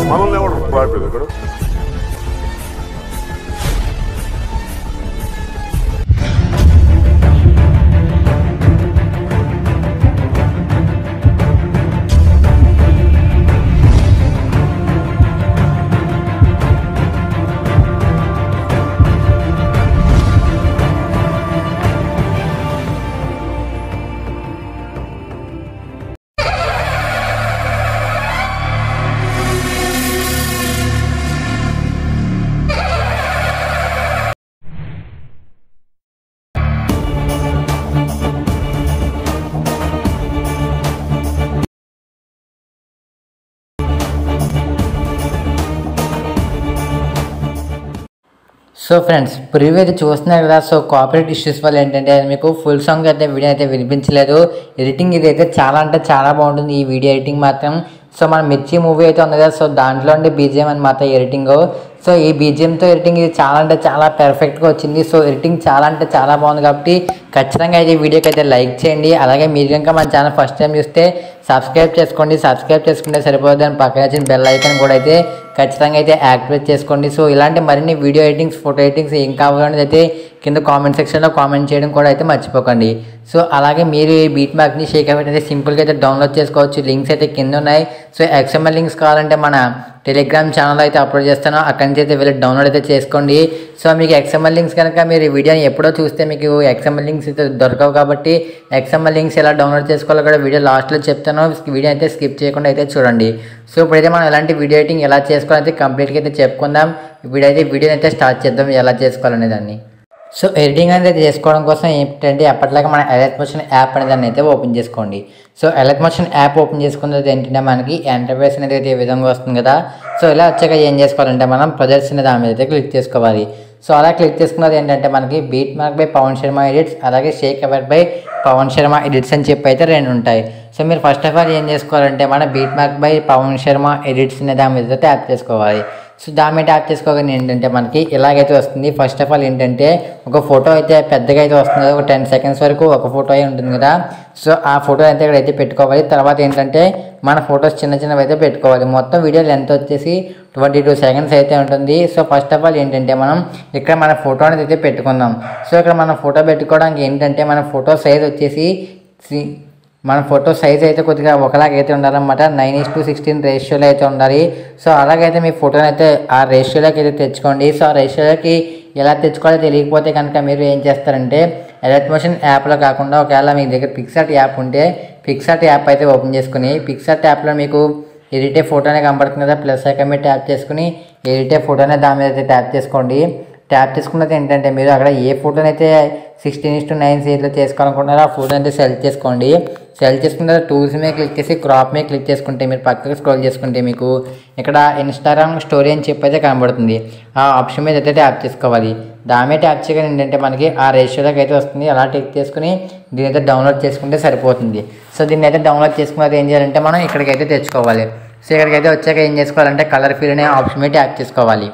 మనల్ని ఎవరు రాయలేదు ఇక్కడ సో ఫ్రెండ్స్ ప్రివ్యూ అయితే చూస్తున్నారు కదా సో కాపరేట్ ఇష్యూస్ వల్ల ఏంటంటే మీకు ఫుల్ సాంగ్ అయితే వీడియో అయితే వినిపించలేదు ఎడిటింగ్ ఇది అయితే చాలా అంటే చాలా బాగుంటుంది ఈ వీడియో ఎడిటింగ్ మాత్రం సో మన మిర్చి మూవీ అయితే ఉంది కదా సో దాంట్లో ఉండే బీజిఎం అనమాట ఎడిటింగ్ సో ఈ బీజిఎంతో ఎడిటింగ్ ఇది చాలా అంటే చాలా పెర్ఫెక్ట్గా వచ్చింది సో ఎడిటింగ్ చాలా అంటే చాలా బాగుంది కాబట్టి ఖచ్చితంగా అయితే ఈ వీడియోకి అయితే లైక్ చేయండి అలాగే మీరు కనుక మన ఛానల్ ఫస్ట్ టైం చూస్తే సబ్స్క్రైబ్ చేసుకోండి సబ్స్క్రైబ్ చేసుకుంటే సరిపోతుంది అని పక్కన వచ్చిన బెల్ ఐకన్ కూడా అయితే ఖచ్చితంగా అయితే యాక్టివేట్ చేసుకోండి సో ఇలాంటి మరిన్ని వీడియో ఎడిటింగ్స్ ఫోటో ఎడిటింగ్స్ ఏం కావాలనేది అయితే కింద కామెంట్ సెక్షన్లో కామెంట్ చేయడం కూడా అయితే మర్చిపోకండి సో అలాగే మీరు ఈ బీట్ మార్క్ని షేక్ అవ్వడం అయితే సింపుల్గా అయితే డౌన్లోడ్ చేసుకోవచ్చు లింక్స్ అయితే కింద ఉన్నాయి సో ఎక్స్ఎంఎల్ లింక్స్ కావాలంటే మన టెలిగ్రామ్ ఛానల్ అయితే అప్లోడ్ చేస్తాను అక్కడి నుంచి అయితే వెళ్ళి డౌన్లోడ్ అయితే చేసుకోండి సో మీకు ఎక్స్ఎంఎల్ లింక్స్ కనుక మీరు ఈ వీడియోని ఎప్పుడో చూస్తే మీకు ఎక్స్ఎంఎల్ లింక్స్ అయితే దొరకవు కాబట్టి ఎక్స్ఎంఎల్ లింక్స్ ఎలా డౌన్లోడ్ చేసుకోవాలో కూడా వీడియో లాస్ట్లో చెప్తాను వీడియో అయితే స్కిప్ చేయకుండా అయితే చూడండి సో ఇప్పుడైతే మనం ఎలాంటి వీడియో ఎడిటింగ్ ఎలా చేసుకోవాలైతే కంప్లీట్గా అయితే చెప్పుకుందాం ఇప్పుడైతే వీడియోని అయితే స్టార్ట్ చేద్దాం ఎలా చేసుకోవాలనే దాన్ని సో ఎడిటింగ్ అనేది చేసుకోవడం కోసం ఏంటంటే అప్పట్లాగా మన ఎలర్ట్ మోషన్ యాప్ అనే దాన్ని అయితే ఓపెన్ చేసుకోండి so Alight Motion app open చేసుకున్నది ఏంటంటే మనకి ఎంటర్ప్రైస్ అనేది అయితే ఈ విధంగా వస్తుంది కదా సో ఇలా వచ్చాక ఏం చేసుకోవాలంటే మనం ప్రదర్శన దాని మీద అయితే క్లిక్ చేసుకోవాలి సో అలా క్లిక్ చేసుకున్నది ఏంటంటే మనకి beat mark by Pawan Sharma edits అలాగే shake our by Pawan Sharma edits అని చెప్పి అయితే రెండు ఉంటాయి సో మీరు ఫస్ట్ ఆఫ్ ఆల్ ఏం చేసుకోవాలంటే మన beat mark by Pawan Sharma edits అనే దాని మీద ట్యాప్ చేసుకోవాలి సో దాని మీద ట్యాప్ చేసుకోగానే ఏంటంటే మనకి ఇలాగైతే వస్తుంది ఫస్ట్ ఆఫ్ ఆల్ ఏంటంటే ఒక ఫోటో అయితే పెద్దగా అయితే వస్తుంది ఒక టెన్ సెకండ్స్ వరకు ఒక ఫోటో అయి ఉంటుంది కదా సో ఆ ఫోటో అయితే ఇక్కడ అయితే పెట్టుకోవాలి తర్వాత ఏంటంటే మన ఫొటోస్ చిన్న చిన్నవి అయితే పెట్టుకోవాలి మొత్తం వీడియో లెంత్ వచ్చేసి ట్వంటీ టూ సెకండ్స్ అయితే ఉంటుంది సో ఫస్ట్ ఆఫ్ ఆల్ ఏంటంటే మనం ఇక్కడ మన ఫోటో అనేది అయితే పెట్టుకుందాం సో ఇక్కడ మన ఫోటో పెట్టుకోవడానికి ఏంటంటే మన ఫోటో సైజ్ వచ్చేసి సి- మన ఫోటో సైజ్ అయితే కొద్దిగా ఒకలాగా అయితే ఉండాలన్నమాట నైన్ ఇస్ టు సిక్స్టీన్ రేషియోలో అయితే ఉండాలి సో అలాగైతే మీ ఫోటోని అయితే ఆ రేషియోలోకి అయితే తెచ్చుకోండి సో ఆ రేషియోలోకి ఎలా తెచ్చుకోవాలో తెలియకపోతే కనుక మీరు ఏం చేస్తారంటే ఎలర్ట్ మోషన్ యాప్లో కాకుండా ఒకవేళ మీ దగ్గర పిక్సార్ట్ యాప్ ఉంటే పిక్సార్ట్ యాప్ అయితే ఓపెన్ చేసుకుని పిక్సార్ట్ యాప్లో మీకు ఎడిటే ఫోటోనే కనబడుతుంది కదా ప్లస్ ఐకన్ మీద ట్యాప్ చేసుకుని ఎడిటే ఫోటోనే దాని మీద అయితే ట్యాప్ చేసుకోండి ట్యాప్ చేసుకున్నది ఏంటంటే మీరు అక్కడ ఏ ఫోటోని అయితే సిక్స్టీన్ ఇస్ టు నైన్ సీట్లో చేసుకోవాలనుకుంటున్నారో ఆ ఫోటో అయితే సెలెక్ట్ చేసుకోండి సెలెక్ట్ చేసుకున్న తర్వాత టూల్స్ మీద క్లిక్ చేసి క్రాప్ మీద క్లిక్ చేసుకుంటే మీరు పక్కకి స్క్రోల్ చేసుకుంటే మీకు ఇక్కడ ఇన్స్టాగ్రామ్ స్టోరీ అని చెప్పి అయితే కనబడుతుంది ఆ ఆప్షన్ మీద అయితే ట్యాప్ చేసుకోవాలి దాని మీద ట్యాప్ చేయగానే ఏంటంటే మనకి ఆ రేషియోలోకి అయితే వస్తుంది అలా టిక్ చేసుకుని దీని అయితే డౌన్లోడ్ చేసుకుంటే సరిపోతుంది సో దీన్ని అయితే డౌన్లోడ్ చేసుకున్నది ఏం చేయాలంటే మనం ఇక్కడికైతే తెచ్చుకోవాలి సో ఇక్కడికైతే వచ్చాక ఏం చేసుకోవాలంటే కలర్ ఫీల్ అనే ఆప్షన్ మీద ట్యాప్ చేసుకోవాలి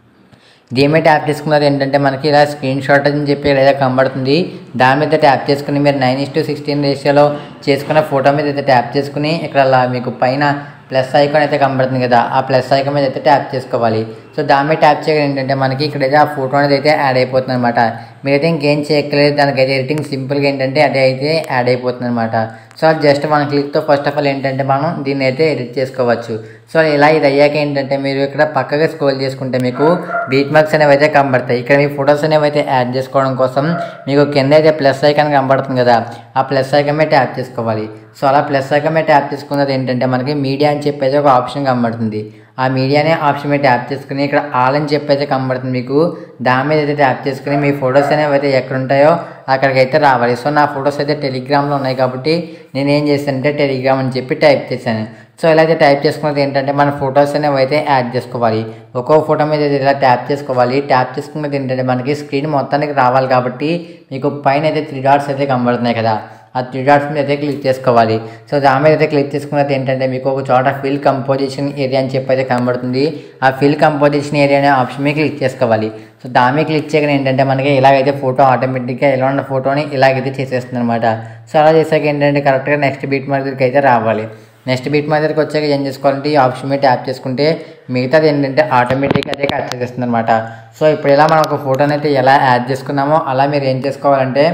దీని మీద ట్యాప్ చేసుకున్నది ఏంటంటే మనకి ఇలా స్క్రీన్ షాట్ అని చెప్పి ఇలా కనబడుతుంది దాని మీద ట్యాప్ చేసుకుని మీరు నైన్ ఇస్ టు సిక్స్టీన్ రేషియోలో చేసుకున్న ఫోటో మీద అయితే ట్యాప్ చేసుకుని ఇక్కడ అలా మీకు పైన ప్లస్ ఐకాన్ అయితే కనబడుతుంది కదా ఆ ప్లస్ ఐకాన్ మీద అయితే ట్యాప్ చేసుకోవాలి సో దాని మీద ట్యాప్ చేయడం ఏంటంటే మనకి ఇక్కడైతే ఆ ఫోటో అనేది అయితే యాడ్ అయిపోతుంది అనమాట మీరైతే ఇంకేం చేయక్కలేదు దానికైతే ఎడిటింగ్ సింపుల్గా ఏంటంటే అదే అయితే యాడ్ అయిపోతుంది అనమాట సో అది జస్ట్ మన క్లిక్తో ఫస్ట్ ఆఫ్ ఆల్ ఏంటంటే మనం దీన్ని అయితే ఎడిట్ చేసుకోవచ్చు సో ఇలా ఇది అయ్యాక ఏంటంటే మీరు ఇక్కడ పక్కగా స్క్రోల్ చేసుకుంటే మీకు బీట్ మార్క్స్ అనేవి అయితే కనబడతాయి ఇక్కడ మీ ఫొటోస్ అనేవి అయితే యాడ్ చేసుకోవడం కోసం మీకు కింద అయితే ప్లస్ ఐకాన్ కనబడుతుంది కదా ఆ ప్లస్ ఐకాన్ మీద ట్యాప్ చేసుకోవాలి సో అలా ప్లస్ ఐకాన్ మీద ట్యాప్ చేసుకున్నది ఏంటంటే మనకి మీడియా అని చెప్పేసి ఒక ఆప్షన్ కనబడుతుంది ఆ మీడియానే ఆప్షన్ మీద ట్యాప్ చేసుకుని ఇక్కడ ఆల్ అని చెప్పి అయితే కనబడుతుంది మీకు దాని మీద అయితే ట్యాప్ చేసుకుని మీ ఫొటోస్ అనేవి అయితే ఎక్కడ ఉంటాయో అక్కడికి అయితే రావాలి సో నా ఫొటోస్ అయితే టెలిగ్రామ్లో ఉన్నాయి కాబట్టి నేను ఏం చేశానంటే టెలిగ్రామ్ అని చెప్పి టైప్ చేశాను సో ఇలా అయితే టైప్ చేసుకున్నది ఏంటంటే మన ఫొటోస్ అనేవి అయితే యాడ్ చేసుకోవాలి ఒక్కో ఫోటో మీద అయితే ఇలా ట్యాప్ చేసుకోవాలి ట్యాప్ చేసుకున్నది ఏంటంటే మనకి స్క్రీన్ మొత్తానికి రావాలి కాబట్టి మీకు పైన అయితే త్రీ డాట్స్ అయితే కనబడుతున్నాయి కదా ఆ త్రీ డాట్స్ మీద అయితే క్లిక్ చేసుకోవాలి సో దాని మీద అయితే క్లిక్ చేసుకున్నది ఏంటంటే మీకు ఒక చోట ఫిల్ కంపోజిషన్ ఏరియా అని చెప్పి అయితే కనబడుతుంది ఆ ఫిల్ కంపోజిషన్ ఏరియా అనే ఆప్షన్ మీద క్లిక్ చేసుకోవాలి సో దాని మీద క్లిక్ చేయగానే ఏంటంటే మనకి ఇలాగైతే ఫోటో ఆటోమేటిక్గా ఇలా ఉన్న ఫోటోని ఇలాగైతే చేసేస్తుంది అనమాట సో అలా చేసాక ఏంటంటే కరెక్ట్గా నెక్స్ట్ బీట్ మార్క్ దగ్గరికి అయితే రావాలి నెక్స్ట్ బీట్ మా దగ్గరికి వచ్చాక ఏం చేసుకోవాలంటే ఈ ఆప్షన్ మీద ట్యాప్ చేసుకుంటే మిగతాది ఏంటంటే ఆటోమేటిక్గా అదే కట్ చేస్తుంది అనమాట సో ఇప్పుడు ఇలా మనం ఒక ఫోటోని అయితే ఎలా యాడ్ చేసుకున్నామో అలా మీరు ఏం చేసుకోవాలంటే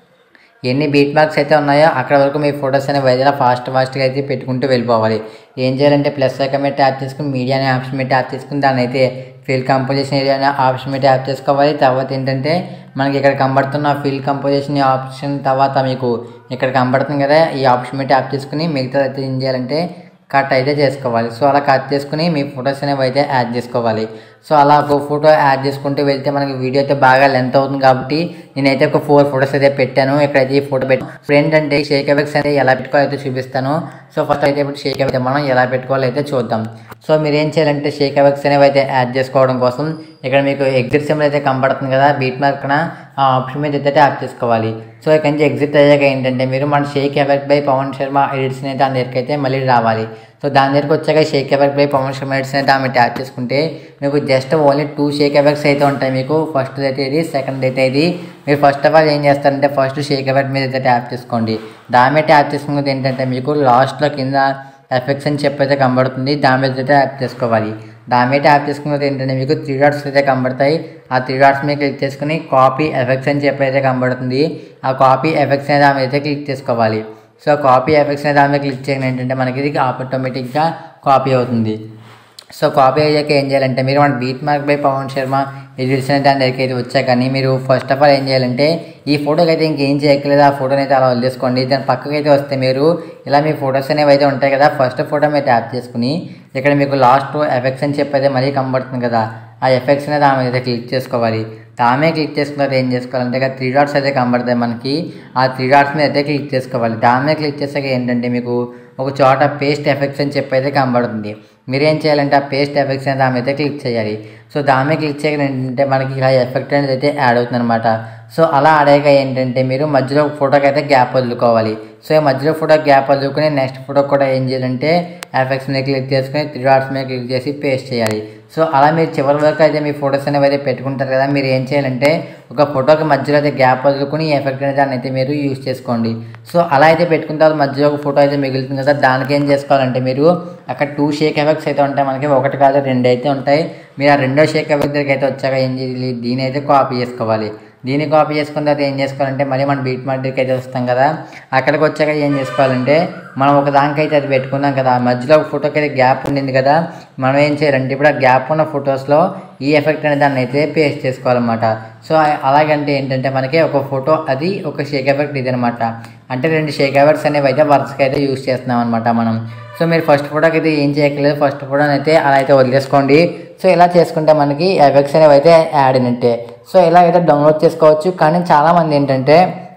ఎన్ని బీట్ మార్క్స్ అయితే ఉన్నాయో అక్కడ వరకు మీ ఫొటోస్ అనేవి వైద్యుల ఫాస్ట్ ఫాస్ట్గా అయితే పెట్టుకుంటూ వెళ్ళిపోవాలి ఏం చేయాలంటే ప్లస్ ఐకన్ మీద ట్యాప్ చేసుకుని మీడియా అనే ఆప్షన్ మీద ట్యాప్ చేసుకుని దాన్ని అయితే ఫిల్ కంపోజిషన్ ఏరియా అనే ఆప్షన్ మీద ట్యాప్ చేసుకోవాలి తర్వాత ఏంటంటే మనకి ఇక్కడ కనబడుతున్న ఫిల్ కంపోజిషన్ ఆప్షన్ తర్వాత మీకు ఇక్కడ కనబడుతుంది కదా ఈ ఆప్షన్ మీద ట్యాప్ చేసుకుని మిగతా అయితే ఏం చేయాలంటే కట్ అయితే చేసుకోవాలి సో అలా కట్ చేసుకుని మీ ఫొటోస్ అనేవి అయితే యాడ్ చేసుకోవాలి సో అలా ఒక ఫోటో యాడ్ చేసుకుంటూ వెళ్తే మనకి వీడియో అయితే బాగా లెంత్ అవుతుంది కాబట్టి నేనైతే ఒక ఫోర్ ఫొటోస్ అయితే పెట్టాను ఇక్కడైతే ఈ ఫోటో పెట్టి ఇప్పుడు ఏంటంటే షేక్ ఎఫెక్ట్స్ అయితే ఎలా పెట్టుకోవాలో అయితే చూపిస్తాను సో ఫస్ట్ అయితే ఇప్పుడు షేక్ ఎఫెక్ట్ మనం ఎలా పెట్టుకోవాలో అయితే చూద్దాం సో మీరు ఏం చేయాలంటే షేక్ ఎఫెక్ట్స్ అనేవి అయితే యాడ్ చేసుకోవడం కోసం ఇక్కడ మీకు ఎగ్జిట్ సింబల్ అయితే కనబడుతుంది కదా బీట్ మార్క్న ఆ ఆప్షన్ మీద అయితే ట్యాప్ చేసుకోవాలి సో ఇక్కడ నుంచి ఎగ్జిట్ అయ్యాక ఏంటంటే మీరు మన shake effect by Pawan Sharma edits అయితే దాని దగ్గరికి అయితే మళ్ళీ రావాలి సో దాని దగ్గరికి వచ్చాక shake effect by Pawan Sharma edits అయితే ఆమె ట్యాప్ చేసుకుంటే మీకు just only two shake effects అయితే ఉంటాయి మీకు ఫస్ట్ అయితే ఇది సెకండ్ అయితే ఇది మీరు ఫస్ట్ ఆఫ్ ఆల్ ఏం చేస్తారంటే ఫస్ట్ షేక్ ఎఫెక్ట్ మీద అయితే ట్యాప్ చేసుకోండి దాని మీద ట్యాప్ చేసుకున్నది ఏంటంటే మీకు లాస్ట్లో కింద ఎఫెక్ట్స్ అని చెప్పి అయితే కనబడుతుంది దాని మీద అయితే ట్యాప్ చేసుకోవాలి దాని మీద ట్యాప్ చేసుకున్నది ఏంటంటే మీకు త్రీ డాట్స్ అయితే కనబడతాయి ఆ త్రీ డాట్స్ మీద క్లిక్ చేసుకుని కాపీ ఎఫెక్ట్స్ అని చెప్పి అయితే కనబడుతుంది ఆ కాపీ ఎఫెక్ట్స్ అనేది దాని మీద అయితే క్లిక్ చేసుకోవాలి సో కాపీ ఎఫెక్ట్స్ అనేది దాని మీద క్లిక్ చేయడం ఏంటంటే మనకి ఇది ఆటోమేటిక్గా కాపీ అవుతుంది సో కాపీ అయ్యాక ఏం చేయాలంటే మీరు మన beat mark by Pawan Sharma edits అనే దాని దగ్గరికి అయితే వచ్చాక కానీ మీరు ఫస్ట్ ఆఫ్ ఆల్ ఏం చేయాలంటే ఈ ఫోటోకి అయితే ఇంకేం చేయట్లేదు ఆ ఫోటోని అయితే అలా వదిలేసుకోండి దాని పక్కకి అయితే వస్తే మీరు ఇలా మీ ఫొటోస్ అనేవి అయితే ఉంటాయి కదా ఫస్ట్ ఫోటో మీద ట్యాప్ చేసుకుని ఇక్కడ మీకు లాస్ట్ ఎఫెక్ట్స్ అని చెప్పి అయితే మరీ కనబడుతుంది కదా ఆ ఎఫెక్ట్స్ అనేది దాని మీద అయితే క్లిక్ చేసుకోవాలి దామే క్లిక్ చేసుకున్నారు ఏం చేసుకోవాలంటే ఇక త్రీ డాట్స్ అయితే కనబడతాయి మనకి ఆ త్రీ డాట్స్ మీద అయితే క్లిక్ చేసుకోవాలి దాని మీద క్లిక్ చేసాక ఏంటంటే మీకు ఒక చోట పేస్ట్ ఎఫెక్ట్స్ అని చెప్పి అయితే కనబడుతుంది మీరు ఏం చేయాలంటే ఆ పేస్ట్ ఎఫెక్ట్స్ అనేది దాని మీద క్లిక్ చేయాలి సో దాని మీద క్లిక్ చేయడం ఏంటంటే మనకి ఇలా ఎఫెక్ట్ అనేది అయితే యాడ్ అవుతుంది అనమాట సో అలా ఆడాక ఏంటంటే మీరు మధ్యలో ఒక ఫోటోకి అయితే గ్యాప్ వదులుకోవాలి సో ఈ మధ్యలో ఫోటో గ్యాప్ వదులుకొని నెక్స్ట్ ఫోటో కూడా ఏం చేయాలంటే ఎఫెక్ట్స్ మీద క్లిక్ చేసుకుని త్రీ డాట్స్ మీద క్లిక్ చేసి పేస్ట్ చేయాలి సో అలా మీరు చివరి వరకు అయితే మీ ఫొటోస్ అనేవి అయితే పెట్టుకుంటారు కదా మీరు ఏం చేయాలంటే ఒక ఫోటోకి మధ్యలో అయితే గ్యాప్ వదులుకుని ఈ ఎఫెక్ట్ అనేది దాన్ని అయితే మీరు యూజ్ చేసుకోండి సో అలా అయితే పెట్టుకున్న తర్వాత మధ్యలో ఒక ఫోటో అయితే మిగులుతుంది కదా దానికి ఏం చేసుకోవాలంటే మీరు అక్కడ టూ షేక్ ఎఫెక్ట్స్ అయితే ఉంటాయి మనకి ఒకటి కాదు రెండు అయితే ఉంటాయి మీరు ఆ రెండో షేక్ ఎఫెక్ట్ దగ్గరికి అయితే వచ్చాక ఏం చేయాలి దీని అయితే కాపీ చేసుకోవాలి దీన్ని కాపీ చేసుకున్న తర్వాత ఏం చేసుకోవాలంటే మళ్ళీ మనం బీట్ మార్కెట్కి అయితే వస్తాం కదా అక్కడికి వచ్చాక ఏం చేసుకోవాలంటే మనం ఒక దానికైతే అది పెట్టుకున్నాం కదా మధ్యలో ఒక ఫోటోకి అయితే గ్యాప్ ఉండింది కదా మనం ఏం చేయాలంటే ఇప్పుడు ఆ గ్యాప్ ఉన్న ఫొటోస్లో ఈ ఎఫెక్ట్ అనే దాన్ని అయితే పేస్ట్ చేసుకోవాలన్నమాట సో అలాగంటే ఏంటంటే మనకి ఒక ఫోటో అది ఒక షేక్ ఎఫెక్ట్ ఇది అనమాట అంటే రెండు షేక్ ఎఫెక్ట్స్ అనేవి అయితే వరుసగా అయితే యూస్ చేస్తున్నాం అనమాట మనం సో మీరు ఫస్ట్ ఫోటోకి అయితే ఏం చేయట్లేదు ఫస్ట్ ఫోటోని అయితే అలా అయితే వదిలేసుకోండి సో ఇలా చేసుకుంటే మనకి ఎఫెక్ట్స్ అనేవి అయితే యాడ్ అయినట్టే సో ఇలా అయితే డౌన్లోడ్ చేసుకోవచ్చు కానీ చాలామంది ఏంటంటే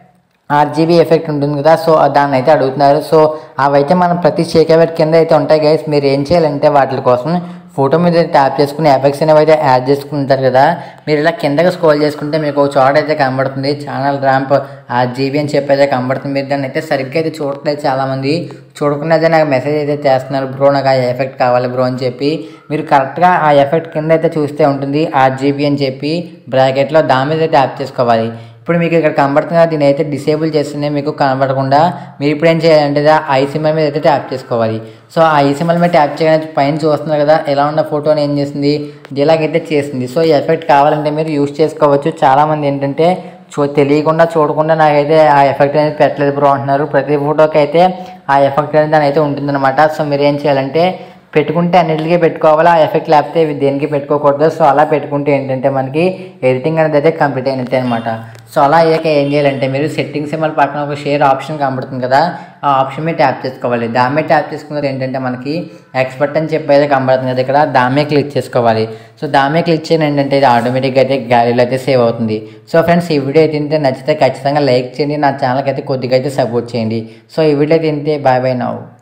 ఆర్జీబీ ఎఫెక్ట్ ఉంటుంది కదా సో దాన్ని అయితే అడుగుతున్నారు సో అవైతే మనం ప్రతి షేక్ ఎఫెక్ట్ కింద అయితే ఉంటాయి గైస్ మీరు ఏం చేయాలంటే వాటి కోసం ఫోటో మీద ట్యాప్ చేసుకుని ఎఫెక్ట్స్ అనేవి అయితే యాడ్ చేసుకుంటారు కదా మీరు ఇలా కిందకి స్క్రోల్ చేసుకుంటే మీకు ఒక చోట అయితే కనబడుతుంది ఛానల్ ర్యాంప్ జీబీ అని చెప్పి అయితే కనబడుతుంది మీరు దాన్ని అయితే సరిగ్గా అయితే చూడట్లేదు చాలామంది చూడకుండా అయితే నాకు మెసేజ్ అయితే చేస్తున్నారు బ్రో నాకు ఆ ఎఫెక్ట్ కావాలి బ్రో అని చెప్పి మీరు కరెక్ట్గా ఆ ఎఫెక్ట్ కింద అయితే చూస్తే ఉంటుంది ఆర్జీబీ అని చెప్పి బ్రాకెట్లో దాని మీద ట్యాప్ చేసుకోవాలి ఇప్పుడు మీకు ఇక్కడ కనబడుతుంది కదా దీని అయితే డిసేబుల్ చేస్తేనే మీకు కనబడకుండా మీరు ఇప్పుడు ఏం చేయాలంటే ఐ సింబల్ మీద అయితే ట్యాప్ చేసుకోవాలి సో ఆ ఐ సింబల్ మీద ట్యాప్ చేయడానికి పైన చూస్తున్నారు కదా ఎలా ఉన్న ఫోటోని ఏం చేసింది ఇలాగైతే చేసింది సో ఈ ఎఫెక్ట్ కావాలంటే మీరు యూస్ చేసుకోవచ్చు చాలామంది ఏంటంటే చూ తెలియకుండా చూడకుండా నాకైతే ఆ ఎఫెక్ట్ అనేది పెట్టలేదు బ్రో అంటున్నారు ప్రతి ఫోటోకి అయితే ఆ ఎఫెక్ట్ అనేది దాని అయితే ఉంటుందన్నమాట సో మీరు ఏం చేయాలంటే పెట్టుకుంటే అన్నిటికీ పెట్టుకోవాలి ఆ ఎఫెక్ట్ లేకపోతే ఇవి దేనికి పెట్టుకోకూడదు సో అలా పెట్టుకుంటే ఏంటంటే మనకి ఎడిటింగ్ అనేది అయితే కంప్లీట్ అయినట్టే అనమాట సో అలా అయ్యాక ఏం చేయాలంటే మీరు సెట్టింగ్స్ సింబల్ పక్కన ఒక షేర్ ఆప్షన్ కనబడుతుంది కదా ఆ ఆప్షన్ మీద ట్యాప్ చేసుకోవాలి దాని మీద ట్యాప్ చేసుకున్నది ఏంటంటే మనకి ఎక్స్పర్ట్ అని చెప్పి అయితే కనబడుతుంది కదా ఇక్కడ దాని మీద క్లిక్ చేసుకోవాలి సో దాని మీద క్లిక్ చేయడం ఏంటంటే ఇది ఆటోమేటిక్గా అయితే గ్యాలరీలో అయితే సేవ్ అవుతుంది సో ఫ్రెండ్స్ ఈ వీడియో అయితే నచ్చితే ఖచ్చితంగా లైక్ చేయండి నా ఛానల్కి అయితే కొద్దిగా అయితే సపోర్ట్ చేయండి సో ఈ వీడియో అయితే బాయ్ బాయ్ నవ్వు